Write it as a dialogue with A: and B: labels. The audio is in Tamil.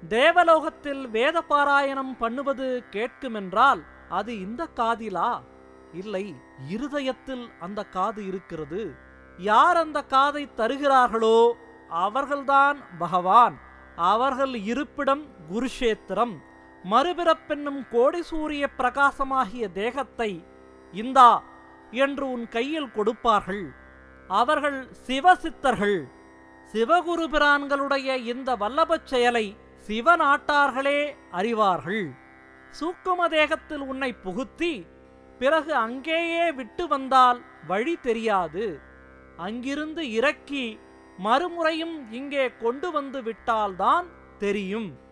A: தேவலோகத்தில் வேத பாராயணம் பண்ணுவது கேட்குமென்றால் அது இந்த காதிலா இல்லை இருதயத்தில் அந்த காது இருக்கிறது யார் அந்த காதை தருகிறார்களோ அவர்கள்தான் பகவான் அவர்கள் இருப்பிடம் குருஷேத்திரம் மறுபிறப்பென்னும் கோடி சூரிய பிரகாசமாகிய தேகத்தை இந்தா என்று உன் கையில் கொடுப்பார்கள் அவர்கள் சிவசித்தர்கள் சிவகுரு பிரான்களுடைய இந்த வல்லபச் செயலை சிவநாட்டார்களே அறிவார்கள் சூக்கும தேகத்தில் உன்னை புகுத்தி பிறகு அங்கேயே விட்டு வந்தால் வழி தெரியாது அங்கிருந்து இறக்கி மறுமுறையும் இங்கே கொண்டு வந்து விட்டால்தான் தெரியும்